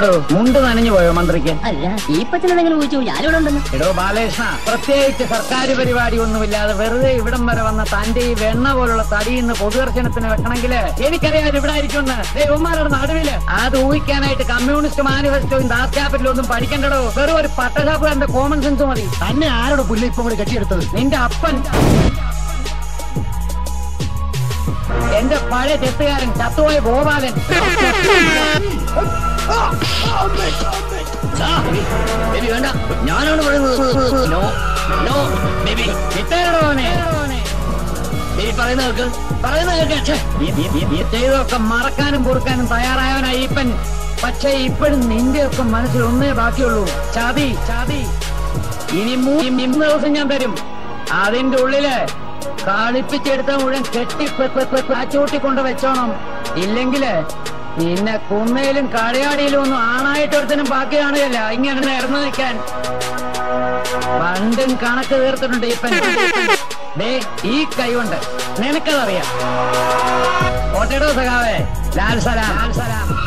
എന്താടോ മുണ്ട് നനഞ്ഞു പോയോ മന്ത്രിക്ക് അല്ല ഈ പച്ചനെന്തെങ്കിലും ഊഹിച്ചു ഞാനിവിടെ ഉണ്ടെന്ന് എടോ ബാലകൃഷ്ണ പ്രത്യേകിച്ച് സർക്കാർ പരിപാടി ഒന്നുമില്ലാതെ വെറുതെ ഇവിടം വരെ വന്ന തന്റെ ഈ വെണ്ണ പോലുള്ള തടി ഇന്ന് പൊതുദർശനത്തിന് വെക്കണമെങ്കിൽ എനിക്കറിയാം ഇവിടെ ആയിരിക്കുമെന്ന് ദൈവന്മാരുടെ നടുവില് അത് ഊഹിക്കാനായിട്ട് കമ്മ്യൂണിസ്റ്റ് മാനിഫെസ്റ്റോയും ദാസ് ക്യാപിറ്റലും ഒന്നും പഠിക്കണ്ടടോ വെറും ഒരു പട്ടശാപ്പുകാരന്റെ കോമൺ സെൻസ് മതി തന്നെ ആരോട് പുല്ല് ഇപ്പൊ കൂടി കെട്ടിയെടുത്തത് നിന്റെ അപ്പൻ എന്റെ പഴയ ചെത്തുകാരൻ ചത്തുപോയ ഗോപാലൻ ബേബി വേണ്ട ഞാനാണ് പറയുന്നത് നോ നോ ബേബി ചിത്തേടോനെ ബേബി പറയുന്ന കേൾക്ക് പറയുന്ന കേൾക്ക് ചെയ്തൊക്കെ മറക്കാനും പൊറുക്കാനും തയ്യാറായവനായി ഇപ്പൻ പക്ഷേ ഇപ്പോഴും നിന്റെയൊക്കെ മനസ്സിൽ ഒന്നേ ബാക്കിയുള്ളൂ ചാതി ചാതി ഇനി മൂ- ഇന്ന് ദിവസം ഞാൻ തരും അതിന്റെ ഉള്ളില് കളിപ്പിച്ചെടുത്ത മുഴുവൻ കെട്ടി കാച്ചൂട്ടി കൊണ്ട് വെച്ചോണം ഇല്ലെങ്കില് നിന്നെ കുന്നയിലും കടയാടിയിലും ഒന്നും ആണായിട്ട് ഒരുത്തനും ബാക്കി കാണുകയല്ല ഇങ്ങനെ നേർന്നു നിൽക്കാൻ പണ്ടും കണക്ക് തീർത്തിട്ടുണ്ട് ഇപ്പൻ ദേ ഈ കൈകൊണ്ട് നിനക്കതറിയാം ഓട്ടേടോ സഖാവേ ലാൽ സലാം ലാൽ സലാം